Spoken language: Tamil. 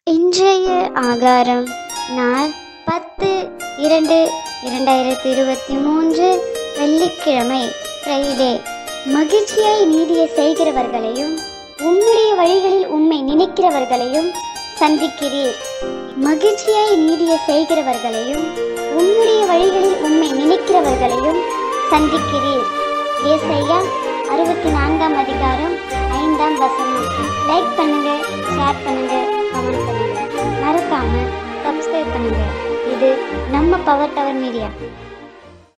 இன்றைய ஆகாரம் நாள் பத்து இரண்டு இரண்டாயிரத்தி இருபத்தி மூன்று வெள்ளிக்கிழமை ஃப்ரைடே மகிழ்ச்சியாய் நீதியை செய்கிறவர்களையும் உம்முடைய வழிகளில் உம்மை நினைக்கிறவர்களையும் சந்திக்கிறீர் மகிழ்ச்சியாய் நீதியை செய்கிறவர்களையும் உம்முடைய வழிகளில் உம்மை நினைக்கிறவர்களையும் சந்திக்கிறீர் ஏசையா அறுபத்தி நான்காம் அதிகாரம் ஐந்தாம் வசனம் லைக் பண்ணுங்க ஷேர் பண்ணுங்க கமெண்ட் பண்ணுங்க மறக்காம சப்ஸ்கிரைப் பண்ணுங்க இது நம்ம பவர் டவர் மீடியா